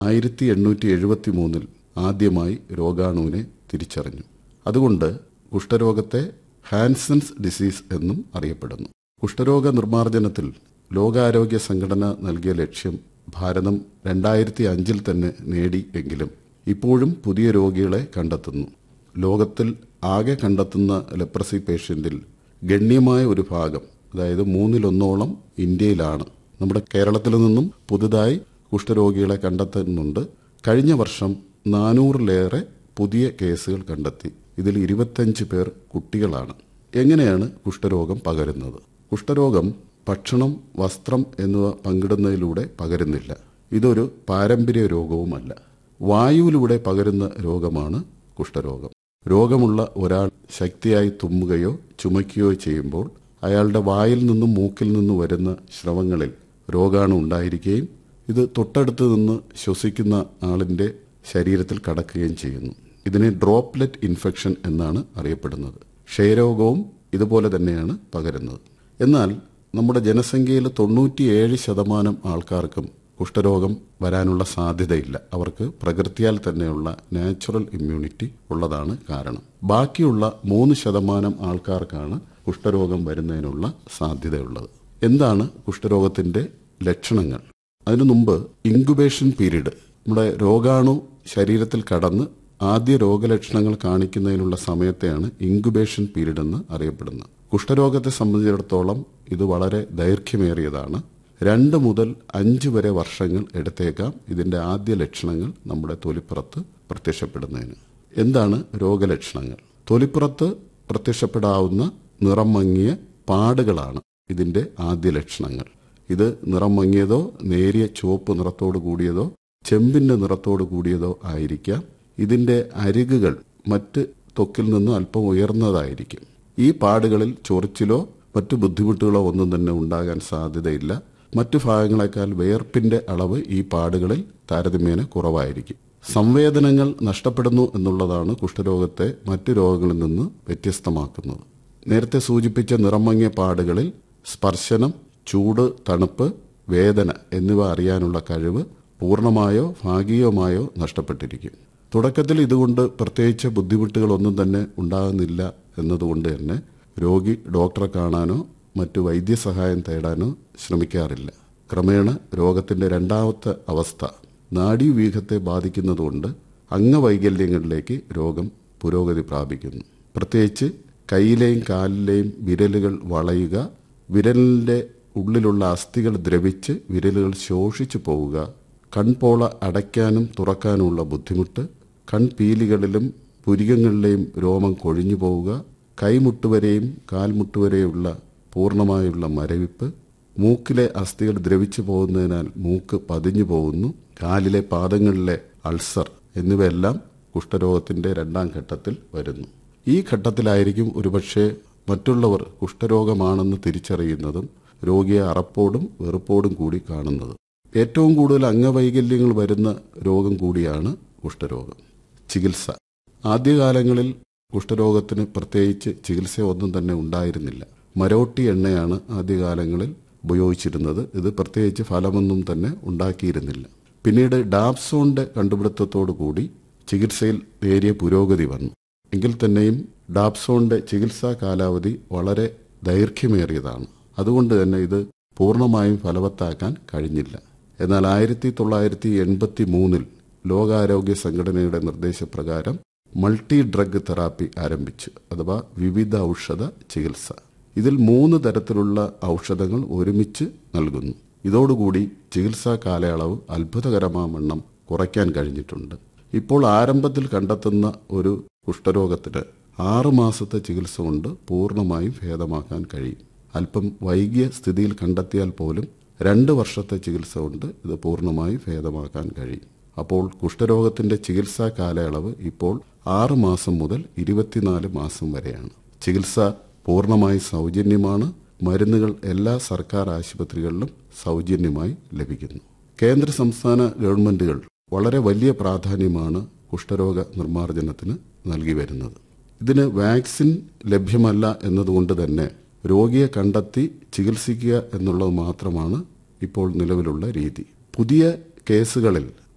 ആയിരത്തി എണ്ണൂറ്റി എഴുപത്തി മൂന്നിൽ ആദ്യമായി രോഗാണുവിനെ തിരിച്ചറിഞ്ഞു അതുകൊണ്ട് കുഷ്ഠരോഗത്തെ ഹാൻസൻസ് ഡിസീസ് എന്നും അറിയപ്പെടുന്നു കുഷ്ഠരോഗ നിർമ്മാർജ്ജനത്തിൽ ലോകാരോഗ്യ സംഘടന നൽകിയ ലക്ഷ്യം ഭാരതം രണ്ടായിരത്തി അഞ്ചിൽ തന്നെ നേടി എങ്കിലും ഇപ്പോഴും പുതിയ രോഗികളെ കണ്ടെത്തുന്നു ലോകത്തിൽ ആകെ കണ്ടെത്തുന്ന ലെപ്രസി പേഷ്യന്റിൽ ഗണ്യമായ ഒരു ഭാഗം അതായത് മൂന്നിലൊന്നോളം ഇന്ത്യയിലാണ് നമ്മുടെ കേരളത്തിൽ നിന്നും പുതുതായി കുഷ്ഠരോഗികളെ കണ്ടെത്തുന്നുണ്ട് കഴിഞ്ഞ വർഷം നാനൂറിലേറെ പുതിയ കേസുകൾ കണ്ടെത്തി ഇതിൽ ഇരുപത്തഞ്ച് പേർ കുട്ടികളാണ് എങ്ങനെയാണ് കുഷ്ഠരോഗം പകരുന്നത് കുഷ്ഠരോഗം ഭക്ഷണം വസ്ത്രം എന്നിവ പങ്കിടുന്നതിലൂടെ പകരുന്നില്ല ഇതൊരു പാരമ്പര്യ രോഗവുമല്ല വായുവിലൂടെ പകരുന്ന രോഗമാണ് കുഷ്ഠരോഗം രോഗമുള്ള ഒരാൾ ശക്തിയായി തുമ്മുകയോ ചുമയ്ക്കുകയോ ചെയ്യുമ്പോൾ അയാളുടെ വായിൽ നിന്നും മൂക്കിൽ നിന്നും വരുന്ന ശ്രവങ്ങളിൽ രോഗാണു ഉണ്ടായിരിക്കുകയും ഇത് തൊട്ടടുത്ത് നിന്ന് ശ്വസിക്കുന്ന ആളിന്റെ ശരീരത്തിൽ കടക്കുകയും ചെയ്യുന്നു ഇതിനെ ഡ്രോപ്ലെറ്റ് ഇൻഫെക്ഷൻ എന്നാണ് അറിയപ്പെടുന്നത് ക്ഷയരോഗവും ഇതുപോലെ തന്നെയാണ് പകരുന്നത് എന്നാൽ നമ്മുടെ ജനസംഖ്യയിൽ തൊണ്ണൂറ്റിയേഴ് ശതമാനം ആൾക്കാർക്കും കുഷ്ഠരോഗം വരാനുള്ള സാധ്യതയില്ല അവർക്ക് പ്രകൃതിയാൽ തന്നെയുള്ള നാച്ചുറൽ ഇമ്മ്യൂണിറ്റി ഉള്ളതാണ് കാരണം ബാക്കിയുള്ള മൂന്ന് ശതമാനം ആൾക്കാർക്കാണ് കുഷ്ഠരോഗം വരുന്നതിനുള്ള സാധ്യതയുള്ളത് എന്താണ് കുഷ്ഠരോഗത്തിന്റെ ലക്ഷണങ്ങൾ അതിനു മുമ്പ് ഇൻക്യുബേഷൻ പീരീഡ് നമ്മുടെ രോഗാണു ശരീരത്തിൽ കടന്ന് ആദ്യ രോഗലക്ഷണങ്ങൾ കാണിക്കുന്നതിനുള്ള സമയത്തെയാണ് ഇൻക്യുബേഷൻ പീരീഡ് എന്ന് അറിയപ്പെടുന്നത് കുഷ്ഠരോഗത്തെ സംബന്ധിച്ചിടത്തോളം ഇത് വളരെ ദൈർഘ്യമേറിയതാണ് രണ്ട് മുതൽ അഞ്ച് വരെ വർഷങ്ങൾ എടുത്തേക്കാം ഇതിന്റെ ആദ്യ ലക്ഷണങ്ങൾ നമ്മുടെ തൊലിപ്പുറത്ത് പ്രത്യക്ഷപ്പെടുന്നതിന് എന്താണ് രോഗലക്ഷണങ്ങൾ തൊലിപ്പുറത്ത് പ്രത്യക്ഷപ്പെടാവുന്ന നിറം മങ്ങിയ പാടുകളാണ് ഇതിന്റെ ആദ്യ ലക്ഷണങ്ങൾ ഇത് നിറം മങ്ങിയതോ നേരിയ ചുവപ്പ് നിറത്തോട് കൂടിയതോ ചെമ്പിന്റെ നിറത്തോട് കൂടിയതോ ആയിരിക്കാം ഇതിന്റെ അരികുകൾ മറ്റ് ത്വക്കിൽ നിന്നും അല്പം ഉയർന്നതായിരിക്കും ഈ പാടുകളിൽ ചൊറിച്ചിലോ മറ്റു ബുദ്ധിമുട്ടുകളോ ഒന്നും തന്നെ ഉണ്ടാകാൻ സാധ്യതയില്ല മറ്റു ഭാഗങ്ങളെക്കാൾ വേർപ്പിന്റെ അളവ് ഈ പാടുകളിൽ താരതമ്യേന കുറവായിരിക്കും സംവേദനങ്ങൾ നഷ്ടപ്പെടുന്നു എന്നുള്ളതാണ് കുഷ്ഠരോഗത്തെ മറ്റു രോഗങ്ങളിൽ നിന്ന് വ്യത്യസ്തമാക്കുന്നത് നേരത്തെ സൂചിപ്പിച്ച നിറമങ്ങിയ പാടുകളിൽ സ്പർശനം ചൂട് തണുപ്പ് വേദന എന്നിവ അറിയാനുള്ള കഴിവ് പൂർണ്ണമായോ ഭാഗികമായോ നഷ്ടപ്പെട്ടിരിക്കും തുടക്കത്തിൽ ഇതുകൊണ്ട് പ്രത്യേകിച്ച് ബുദ്ധിമുട്ടുകളൊന്നും തന്നെ ഉണ്ടാകുന്നില്ല എന്നതുകൊണ്ട് തന്നെ രോഗി ഡോക്ടറെ കാണാനോ മറ്റു വൈദ്യസഹായം തേടാനോ ശ്രമിക്കാറില്ല ക്രമേണ രോഗത്തിന്റെ രണ്ടാമത്തെ അവസ്ഥ നാഡീവ്യൂഹത്തെ ബാധിക്കുന്നതുകൊണ്ട് അംഗവൈകല്യങ്ങളിലേക്ക് രോഗം പുരോഗതി പ്രാപിക്കുന്നു പ്രത്യേകിച്ച് കൈയിലെയും കാലിലെയും വിരലുകൾ വളയുക വിരലിന്റെ ഉള്ളിലുള്ള അസ്ഥികൾ ദ്രവിച്ച് വിരലുകൾ ശോഷിച്ചു പോവുക കൺപോള അടയ്ക്കാനും തുറക്കാനുമുള്ള ബുദ്ധിമുട്ട് കൺപീലികളിലും പുരികങ്ങളിലെയും രോമം കൊഴിഞ്ഞു പോവുക കൈമുട്ടുവരെയും കാൽമുട്ടുവരെയുള്ള പൂർണ്ണമായുള്ള മരവിപ്പ് മൂക്കിലെ അസ്ഥികൾ ദ്രവിച്ചു പോകുന്നതിനാൽ മൂക്ക് പതിഞ്ഞു പോകുന്നു കാലിലെ പാദങ്ങളിലെ അൾസർ എന്നിവയെല്ലാം കുഷ്ഠരോഗത്തിന്റെ രണ്ടാം ഘട്ടത്തിൽ വരുന്നു ഈ ഘട്ടത്തിലായിരിക്കും ഒരുപക്ഷെ മറ്റുള്ളവർ കുഷ്ഠരോഗമാണെന്ന് തിരിച്ചറിയുന്നതും രോഗിയെ അറപ്പോടും വെറുപ്പോടും കൂടി കാണുന്നത് ഏറ്റവും കൂടുതൽ അംഗവൈകല്യങ്ങൾ വരുന്ന രോഗം കൂടിയാണ് കുഷ്ഠരോഗം ചികിത്സ ആദ്യകാലങ്ങളിൽ കുഷ്ഠരോഗത്തിന് പ്രത്യേകിച്ച് ചികിത്സ ഒന്നും തന്നെ ഉണ്ടായിരുന്നില്ല മരോട്ടി എണ്ണയാണ് ആദ്യകാലങ്ങളിൽ ഉപയോഗിച്ചിരുന്നത് ഇത് പ്രത്യേകിച്ച് ഫലമൊന്നും തന്നെ ഉണ്ടാക്കിയിരുന്നില്ല പിന്നീട് ഡാപ്സോണിന്റെ കണ്ടുപിടുത്തത്തോടു കൂടി ചികിത്സയിൽ നേരിയ പുരോഗതി വന്നു എങ്കിൽ തന്നെയും ഡാപ്സോണിന്റെ ചികിത്സാ കാലാവധി വളരെ ദൈർഘ്യമേറിയതാണ് അതുകൊണ്ട് തന്നെ ഇത് പൂർണ്ണമായും ഫലവത്താക്കാൻ കഴിഞ്ഞില്ല എന്നാൽ ആയിരത്തി തൊള്ളായിരത്തി എൺപത്തി മൂന്നിൽ ലോകാരോഗ്യ സംഘടനയുടെ നിർദ്ദേശപ്രകാരം മൾട്ടി ഡ്രഗ് തെറാപ്പി ആരംഭിച്ചു അഥവാ വിവിധ ഔഷധ ചികിത്സ ഇതിൽ മൂന്ന് തരത്തിലുള്ള ഔഷധങ്ങൾ ഒരുമിച്ച് നൽകുന്നു ഇതോടുകൂടി ചികിത്സാ കാലയളവ് അത്ഭുതകരമാവണ്ണം കുറയ്ക്കാൻ കഴിഞ്ഞിട്ടുണ്ട് ഇപ്പോൾ ആരംഭത്തിൽ കണ്ടെത്തുന്ന ഒരു കുഷ്ഠരോഗത്തിന് ആറ് മാസത്തെ ചികിത്സ കൊണ്ട് പൂർണ്ണമായും ഭേദമാക്കാൻ കഴിയും അല്പം വൈകിയ സ്ഥിതിയിൽ കണ്ടെത്തിയാൽ പോലും രണ്ട് വർഷത്തെ ചികിത്സ കൊണ്ട് ഇത് പൂർണ്ണമായി ഭേദമാക്കാൻ കഴിയും അപ്പോൾ കുഷ്ഠരോഗത്തിന്റെ ചികിത്സാ കാലയളവ് ഇപ്പോൾ ആറ് മാസം മുതൽ ഇരുപത്തിനാല് മാസം വരെയാണ് ചികിത്സ പൂർണ്ണമായി സൗജന്യമാണ് മരുന്നുകൾ എല്ലാ സർക്കാർ ആശുപത്രികളിലും സൗജന്യമായി ലഭിക്കുന്നു കേന്ദ്ര സംസ്ഥാന ഗവൺമെന്റുകൾ വളരെ വലിയ പ്രാധാന്യമാണ് കുഷ്ഠരോഗ നിർമ്മാർജ്ജനത്തിന് നൽകി വരുന്നത് ഇതിന് വാക്സിൻ ലഭ്യമല്ല എന്നതുകൊണ്ട് തന്നെ രോഗിയെ കണ്ടെത്തി ചികിത്സിക്കുക എന്നുള്ളത് മാത്രമാണ് ഇപ്പോൾ നിലവിലുള്ള രീതി പുതിയ കേസുകളിൽ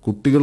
കുട്ടികൾ